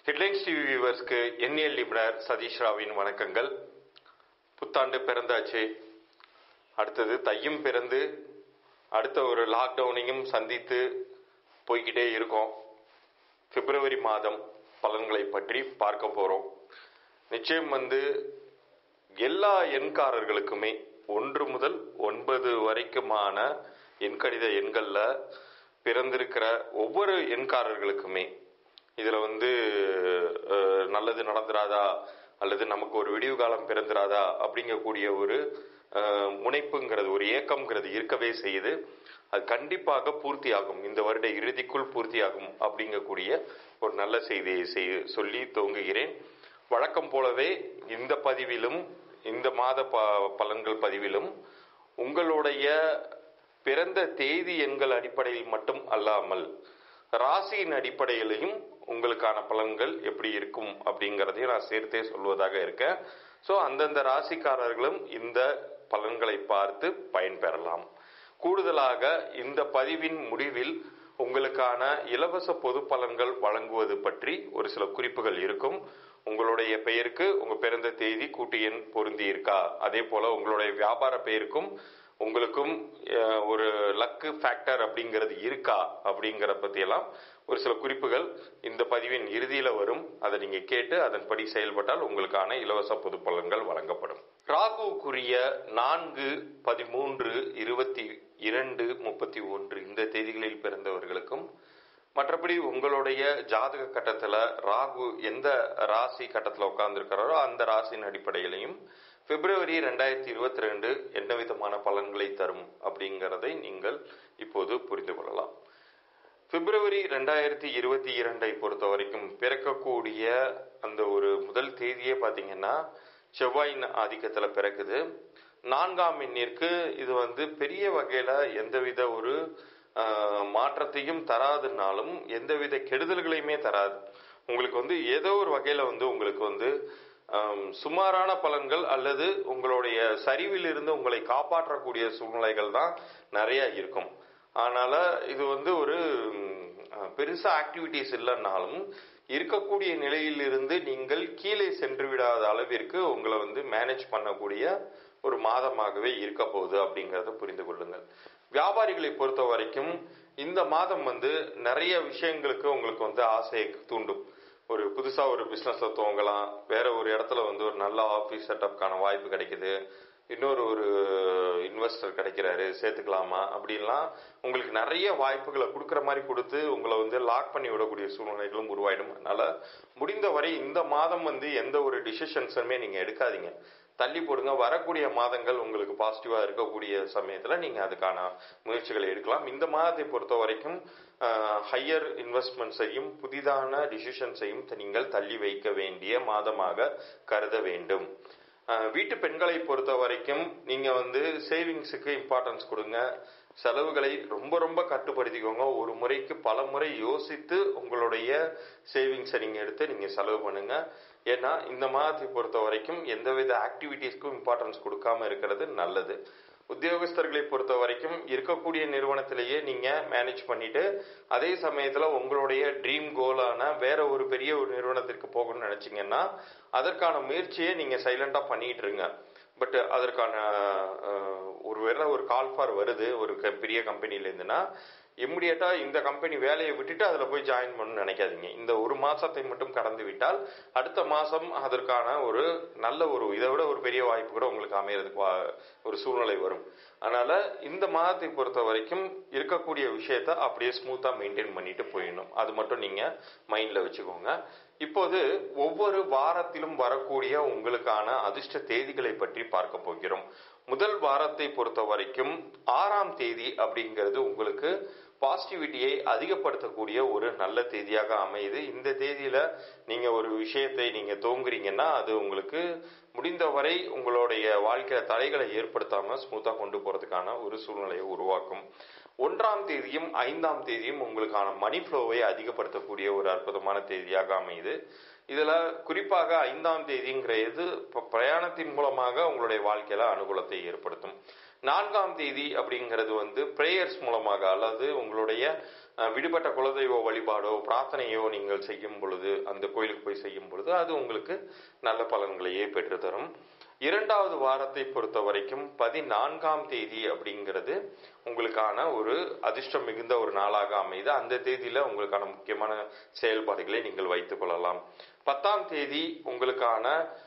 headlines TV வியூவர்ஸ்க்கு எண்ணியல் நிபுணர் சதீஷ் ராவின் வணக்கங்கள் புத்தாண்டு பிறந்தாச்சு அடுத்தது தையும் பிறந்து அடுத்த ஒரு லாக்டவுனையும் சந்தித்து போய்கிட்டே இருக்கோம் பிப்ரவரி மாதம் பலன்களை பற்றி பார்க்க போறோம் நிச்சயம் வந்து எல்லா எண்காரர்களுக்குமே ஒன்று முதல் ஒன்பது வரைக்குமான எண்கணித எண்கள்ல பிறந்திருக்கிற ஒவ்வொரு எண்காரர்களுக்குமே இதுல வந்து அஹ், நல்லது நடந்துராதா அல்லது நமக்கு ஒரு விடிவு காலம் பிறந்துராதா அப்படிங்கக்கூடிய ஒரு அஹ், முனைப்புங்கிறது ஒரு ஏக்கம்ங்கிறது இருக்கவே செய்யுது அது கண்டிப்பாக பூர்த்தியாகும் இந்த வருட இறுதிக்குள் பூர்த்தியாகும் அப்படிங்கக்கூடிய ஒரு நல்ல செய்தியை செய்- சொல்லி துவங்குகிறேன் வழக்கம் போலவே இந்த பதிவிலும் இந்த மாத ப- பலன்கள் பதிவிலும் உங்களுடைய பிறந்த தேதி எண்கள் அடிப்படையில் மட்டும் அல்லாமல் ராசியின் அடிப்படையிலையும் உங்களுக்கான பலன்கள் எப்படி இருக்கும் அப்படிங்கறதையும் நான் சேர்த்தே சொல்வதாக இருக்கேன் ஸோ அந்தந்த ராசிக்காரர்களும் இந்த பலன்களை பார்த்து பயன்பெறலாம் கூடுதலாக இந்த பதிவின் முடிவில் உங்களுக்கான இலவச பொது பலன்கள் வழங்குவது பற்றி ஒரு சில குறிப்புகள் இருக்கும் உங்களுடைய பெயருக்கு உங்க பிறந்த தேதி கூட்டு எண் பொருந்தி இருக்கா அதே போல உங்களுடைய வியாபார பெயருக்கும் உங்களுக்கும் அஹ், ஒரு லக்கு ஃபேக்டர் அப்படிங்கிறது இருக்கா அப்படிங்கிற பத்தியெல்லாம் ஒரு சில குறிப்புகள் இந்த பதிவின் இறுதியில வரும் அதை நீங்க கேட்டு அதன்படி செயல்பட்டால் உங்களுக்கான இலவச பொது பலன்கள் வழங்கப்படும் ராகுக்குரிய நான்கு பதிமூன்று இருபத்தி இரண்டு முப்பத்தி ஒன்று இந்த தேதிகளில் பிறந்தவர்களுக்கும் மற்றபடி உங்களுடைய ஜாதக கட்டத்துல ராகு எந்த ராசி கட்டத்துல உட்கார்ந்துருக்கிறாரோ அந்த ராசியின் அடிப்படையிலையும் பிப்ரவரி ரெண்டாயிரத்தி இருபத்தி ரெண்டு என்ன விதமான பலன்களை தரும் அப்படிங்கிறதை நீங்கள் இப்போது புரிந்து கொள்ளலாம் பிப்ரவரி ரெண்டாயிரத்தி இருபத்தி இரண்டை பொறுத்த வரைக்கும் பிறக்கக்கூடிய அந்த ஒரு முதல் தேதியே பாத்தீங்கன்னா செவ்வாயின் ஆதிக்கத்துல பிறக்குது நான்காம் எண்ணிற்கு இது வந்து பெரிய வகையில எந்தவித ஒரு ஆஹ், மாற்றத்தையும் தராதுனாலும் எந்தவித கெடுதல்களையுமே தராது உங்களுக்கு வந்து ஏதோ ஒரு வகையில வந்து உங்களுக்கு வந்து ஆம், சுமாரான பலன்கள் அல்லது உங்களுடைய சரிவிலிருந்து உங்களை காப்பாற்றக்கூடிய சூழ்நிலைகள் தான் நிறைய இருக்கும் அதனால இது வந்து ஒரு ம், அஹ், பெருசா ஆக்டிவிட்டிஸ் இல்லைன்னாலும் இருக்கக்கூடிய நிலையிலிருந்து நீங்கள் கீழே சென்று விடாத அளவிற்கு உங்களை வந்து மேனேஜ் பண்ணக்கூடிய ஒரு மாதமாகவே இருக்க போகுது அப்படிங்கறத புரிந்து கொள்ளுங்கள் வியாபாரிகளை பொறுத்த வரைக்கும் இந்த மாதம் வந்து நிறைய விஷயங்களுக்கு உங்களுக்கு வந்து ஆசையை தூண்டும் ஒரு புதுசா ஒரு பிசினஸ் துவங்கலாம் வேற ஒரு இடத்துல வந்து ஒரு நல்ல ஆபீஸ் செட்டப்க்கான வாய்ப்பு கிடைக்குது இன்னொரு ஒரு இன்வெஸ்டர் கிடைக்கிறாரு சேர்த்துக்கலாமா அப்படின்லாம் உங்களுக்கு நிறைய வாய்ப்புகளை கொடுக்குற மாதிரி கொடுத்து உங்களை வந்து லாக் பண்ணி விடக்கூடிய சூழ்நிலைகளும் உருவாயிடும் அதனால முடிந்தவரை இந்த மாதம் வந்து எந்த ஒரு டிசிஷன்ஸுமே நீங்க எடுக்காதீங்க தள்ளி போடுங்க வரக்கூடிய மாதங்கள் உங்களுக்கு பாசிட்டிவா இருக்கக்கூடிய சமயத்துல நீங்க அதுக்கான முயற்சிகளை எடுக்கலாம் இந்த மாதத்தை பொறுத்த வரைக்கும் ஹையர் இன்வெஸ்ட்மெண்ட்ஸையும் புதிதான டிசிஷன்ஸையும் நீங்கள் தள்ளி வைக்க வேண்டிய மாதமாக கருத வேண்டும் அஹ், வீட்டு பெண்களை பொறுத்த வரைக்கும் நீங்க வந்து சேவிங்ஸுக்கு இம்பார்ட்டன்ஸ் கொடுங்க செலவுகளை ரொம்ப ரொம்ப கட்டுப்படுத்திக்கோங்க ஒரு முறைக்கு பல முறை யோசித்து உங்களுடைய சேவிங்ஸை நீங்க எடுத்து நீங்க செலவு பண்ணுங்க ஏன்னா இந்த மாதத்தை பொறுத்த வரைக்கும் எந்தவித ஆக்டிவிட்டீஸ்க்கும் இம்பார்ட்டன்ஸ் கொடுக்காம இருக்கிறது நல்லது உத்தியோகஸ்தர்களை பொறுத்த வரைக்கும் இருக்கக்கூடிய நிறுவனத்திலேயே நீங்க மேனேஜ் பண்ணிட்டு அதே சமயத்துல உங்களுடைய ட்ரீம் கோலான வேற ஒரு பெரிய ஒரு நிறுவனத்திற்கு போகணும்னு நினைச்சீங்கன்னா அதற்கான முயற்சியை நீங்க சைலண்டா பண்ணிட்டு இருங்க பட் அதற்கான அஹ், ஒரு வேளை ஒரு கால் ஃபார் வருது ஒரு க- பெரிய கம்பெனில இருந்துன்னா இம்மிடியட்டா இந்த கம்பெனி வேலையை விட்டுட்டு அதுல போய் ஜாயின் பண்ணணும்னு நினைக்காதீங்க இந்த ஒரு மாசத்தை மட்டும் கடந்து விட்டால் அடுத்த மாசம் அதற்கான ஒரு நல்ல ஒரு இதை விட ஒரு பெரிய வாய்ப்பு கூட உங்களுக்கு அமையறதுக்கு வா- ஒரு சூழ்நிலை வரும் அதனால இந்த மாதத்தை பொறுத்த வரைக்கும் இருக்கக்கூடிய விஷயத்த அப்படியே ஸ்மூத்தா மெயின்டைன் பண்ணிட்டு போயிடணும் அது மட்டும் நீங்க மைண்ட்ல வச்சுக்கோங்க இப்போது ஒவ்வொரு வாரத்திலும் வரக்கூடிய உங்களுக்கான அதிர்ஷ்ட தேதிகளை பற்றி பார்க்க போகிறோம் முதல் வாரத்தை பொறுத்த வரைக்கும் ஆறாம் தேதி அப்படிங்கிறது உங்களுக்கு பாசிட்டிவிட்டியை அதிகப்படுத்தக்கூடிய ஒரு நல்ல தேதியாக அமையுது இந்த தேதியில நீங்க ஒரு விஷயத்தை நீங்க துவங்குறீங்கன்னா அது உங்களுக்கு முடிந்தவரை உங்களுடைய வாழ்க்கையில தடைகளை ஏற்படுத்தாம ஸ்மூத்தா கொண்டு போறதுக்கான ஒரு சூழ்நிலையை உருவாக்கும் ஒன்றாம் தேதியும் ஐந்தாம் தேதியும் உங்களுக்கான மணி ஃப்ளோவை அதிகப்படுத்தக்கூடிய ஒரு அற்புதமான தேதியாக அமையுது இதுல குறிப்பாக ஐந்தாம் தேதிங்கிறது ப- பிரயாணத்தின் மூலமாக உங்களுடைய வாழ்க்கையில அனுகூலத்தை ஏற்படுத்தும் நான்காம் தேதி அப்படிங்கிறது வந்து பிரேயர்ஸ் மூலமாக அல்லது உங்களுடைய அஹ், விடுபட்ட குலதெய்வ வழிபாடோ பிரார்த்தனையோ நீங்கள் செய்யும் பொழுது அந்த கோயிலுக்கு போய் செய்யும் பொழுது அது உங்களுக்கு நல்ல பலன்களையே பெற்றுத்தரும் இரண்டாவது வாரத்தை பொறுத்த வரைக்கும் பதினான்காம் தேதி அப்படிங்கிறது உங்களுக்கான ஒரு அதிர்ஷ்டம் மிகுந்த ஒரு நாளாக அமைது அந்த தேதியில உங்களுக்கான முக்கியமான செயல்பாடுகளை நீங்கள் வைத்துக் கொள்ளலாம் பத்தாம் தேதி உங்களுக்கான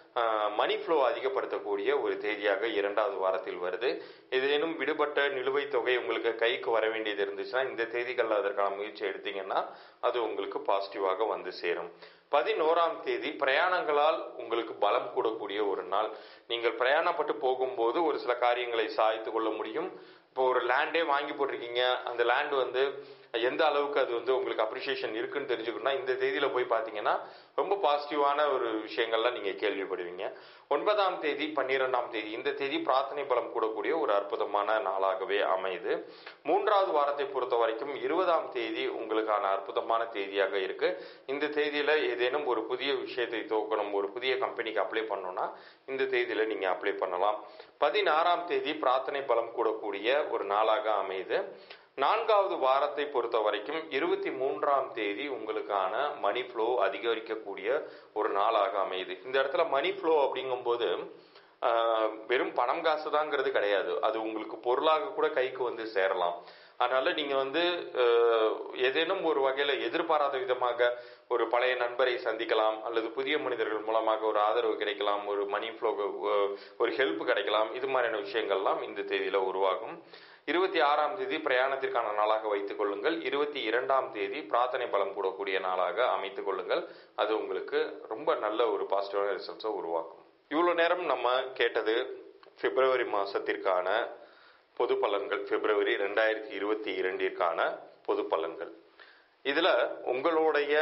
மணி ஃப்ளோ அதிகப்படுத்தக்கூடிய ஒரு தேதியாக இரண்டாவது வாரத்தில் வருது ஏதேனும் விடுபட்ட நிலுவைத் தொகை உங்களுக்கு கைக்கு வர வேண்டியது இருந்துச்சுன்னா இந்த தேதிகளில் அதற்கான முயற்சி எடுத்தீங்கன்னா அது உங்களுக்கு பாசிட்டிவாக வந்து சேரும் பதினோராம் தேதி பிரயாணங்களால் உங்களுக்கு பலம் கூடக்கூடிய ஒரு நாள் நீங்கள் பிரயாணப்பட்டு போகும்போது ஒரு சில காரியங்களை சாய்த்து கொள்ள முடியும் இப்போ ஒரு லேண்டே வாங்கி போட்டிருக்கீங்க அந்த லேண்ட் வந்து எந்த அளவுக்கு அது வந்து உங்களுக்கு அப்ரிசியேஷன் இருக்குன்னு தெரிஞ்சுக்கணும்னா இந்த தேதியில போய் பார்த்தீங்கன்னா ரொம்ப பாசிட்டிவான ஒரு விஷயங்கள்லாம் நீங்க கேள்விப்படுவீங்க ஒன்பதாம் தேதி பன்னிரெண்டாம் தேதி இந்த தேதி பிரார்த்தனை பலம் கூடக்கூடிய ஒரு அற்புதமான நாளாகவே அமையுது மூன்றாவது வாரத்தை பொறுத்த வரைக்கும் இருபதாம் தேதி உங்களுக்கான அற்புதமான தேதியாக இருக்கு இந்த தேதியில ஏதேனும் ஒரு புதிய விஷயத்தை துவக்கணும் ஒரு புதிய கம்பெனிக்கு அப்ளை பண்ணணும்னா இந்த தேதியில நீங்க அப்ளை பண்ணலாம் பதினாறாம் தேதி பிரார்த்தனை பலம் கூடக்கூடிய ஒரு நாளாக அமையுது நான்காவது வாரத்தை பொறுத்த வரைக்கும் இருபத்தி மூன்றாம் தேதி உங்களுக்கான மணி ஃப்ளோ அதிகரிக்கக்கூடிய ஒரு நாளாக அமையுது இந்த இடத்துல மணி ஃப்ளோ அப்படிங்கும்போது ஆஹ், வெறும் பணம் காசு தாங்கிறது கிடையாது அது உங்களுக்கு பொருளாக கூட கைக்கு வந்து சேரலாம் அதனால நீங்க வந்து ஆஹ், ஏதேனும் ஒரு வகையில எதிர்பாராத விதமாக ஒரு பழைய நண்பரை சந்திக்கலாம் அல்லது புதிய மனிதர்கள் மூலமாக ஒரு ஆதரவு கிடைக்கலாம் ஒரு மணி ஃப்ளோ ஒரு ஹெல்ப் கிடைக்கலாம் இது மாதிரியான விஷயங்கள்லாம் இந்த தேதியில உருவாகும் இருபத்தி ஆறாம் தேதி பிரயாணத்திற்கான நாளாக வைத்துக் கொள்ளுங்கள் இருபத்தி இரண்டாம் தேதி பிரார்த்தனை பலம் கூடக்கூடிய நாளாக அமைத்துக் கொள்ளுங்கள் அது உங்களுக்கு ரொம்ப நல்ல ஒரு பாசிட்டிவான ரிசல்ட்ஸை உருவாக்கும் இவ்வளவு நேரம் நம்ம கேட்டது பிப்ரவரி மாசத்திற்கான பொது பலன்கள் பிப்ரவரி ரெண்டாயிரத்தி இருபத்தி இரண்டிற்கான பொது பலன்கள் இதுல உங்களுடைய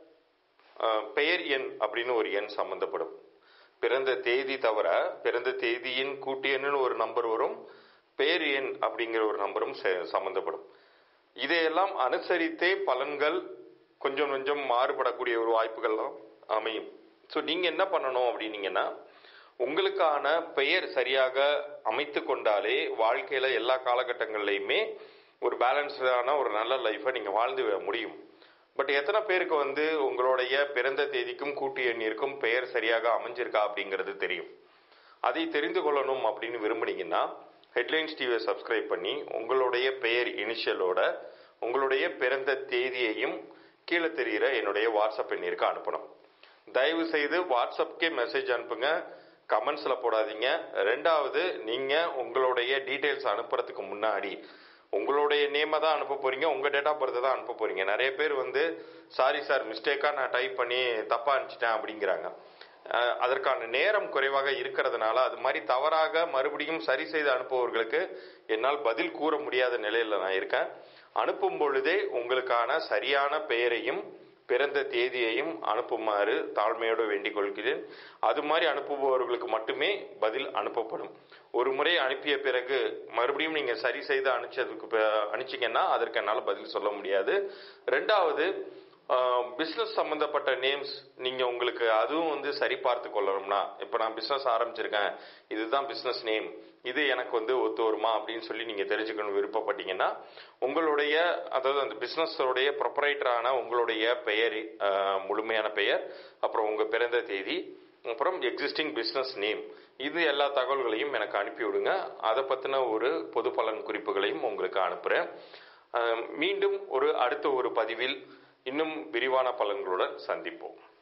அஹ், பெயர் எண் அப்படின்னு ஒரு எண் சம்பந்தப்படும் பிறந்த தேதி தவிர பிறந்த தேதியின் கூட்டு எண்ணுன்னு ஒரு நம்பர் வரும் பெயர் எண் அப்படிங்கிற ஒரு நம்பரும் சே- சம்பந்தப்படும் இதையெல்லாம் அனுசரித்தே பலன்கள் கொஞ்சம் கொஞ்சம் மாறுபடக்கூடிய ஒரு வாய்ப்புகள்லாம் அமையும் ஸோ நீங்க என்ன பண்ணணும் அப்படின்னீங்கன்னா உங்களுக்கான பெயர் சரியாக அமைத்து கொண்டாலே வாழ்க்கையில எல்லா காலகட்டங்கள்லையுமே ஒரு பேலன்ஸ்டான ஒரு நல்ல லைஃபை நீங்க வாழ்ந்து முடியும் பட் எத்தனை பேருக்கு வந்து உங்களுடைய பிறந்த தேதிக்கும் கூட்டு எண்ணிற்கும் பெயர் சரியாக அமைஞ்சிருக்கா அப்படிங்கிறது தெரியும் அதை தெரிந்து கொள்ளணும் அப்படின்னு விரும்புனீங்கன்னா ஹெட்லைன்ஸ் டிவியை சப்ஸ்கிரைப் பண்ணி உங்களுடைய பெயர் இனிஷியலோட உங்களுடைய பிறந்த தேதியையும் கீழே தெரிகிற என்னுடைய வாட்ஸ்அப் எண்ணிற்கு அனுப்பணும் தயவு செய்து வாட்ஸ்அப்கே மெசேஜ் அனுப்புங்க கமெண்ட்ஸ்ல போடாதீங்க ரெண்டாவது நீங்க உங்களுடைய டீடைல்ஸ் அனுப்புறதுக்கு முன்னாடி உங்களுடைய நேமை தான் அனுப்ப போறீங்க உங்க டேட் ஆஃப் பர்த் தான் அனுப்ப போறீங்க நிறைய பேர் வந்து சாரி சார் மிஸ்டேக்கா நான் டைப் பண்ணி தப்பா அனுப்பிச்சிட்டேன் அப்படிங்கிறாங்க அஹ், அதற்கான நேரம் குறைவாக இருக்கிறதுனால அது மாதிரி தவறாக மறுபடியும் சரி செய்து அனுப்புபவர்களுக்கு என்னால் பதில் கூற முடியாத நிலையில நான் இருக்கேன் அனுப்பும் பொழுதே உங்களுக்கான சரியான பெயரையும் பிறந்த தேதியையும் அனுப்புமாறு தாழ்மையோடு வேண்டிக் கொள்கிறேன் அது மாதிரி அனுப்புபவர்களுக்கு மட்டுமே பதில் அனுப்பப்படும் ஒரு முறை அனுப்பிய பிறகு மறுபடியும் நீங்க சரி செய்து அனுப்பிச்சதுக்கு ப- அனுப்பிச்சீங்கன்னா அதற்கு என்னால் பதில் சொல்ல முடியாது ரெண்டாவது பிஸ்னஸ் சம்பந்தப்பட்ட நேம்ஸ் நீங்க உங்களுக்கு அதுவும் வந்து சரி பார்த்து கொள்ளணும்னா இப்போ நான் பிஸ்னஸ் ஆரம்பிச்சிருக்கேன் இதுதான் பிஸ்னஸ் நேம் இது எனக்கு வந்து ஒத்து வருமா அப்படின்னு சொல்லி நீங்க தெரிஞ்சுக்கணும் விருப்பப்பட்டீங்கன்னா உங்களுடைய அதாவது அந்த பிசினஸோடைய ப்ரொப்பரைட்டரான உங்களுடைய பெயர் அஹ், முழுமையான பெயர் அப்புறம் உங்க பிறந்த தேதி அப்புறம் எக்ஸிஸ்டிங் பிஸ்னஸ் நேம் இது எல்லா தகவல்களையும் எனக்கு அனுப்பி விடுங்க அதை பத்தின ஒரு பொது பலன் குறிப்புகளையும் உங்களுக்கு அனுப்புறேன் அஹ், மீண்டும் ஒரு அடுத்த ஒரு பதிவில் இன்னும் விரிவான பலன்களுடன் சந்திப்போம்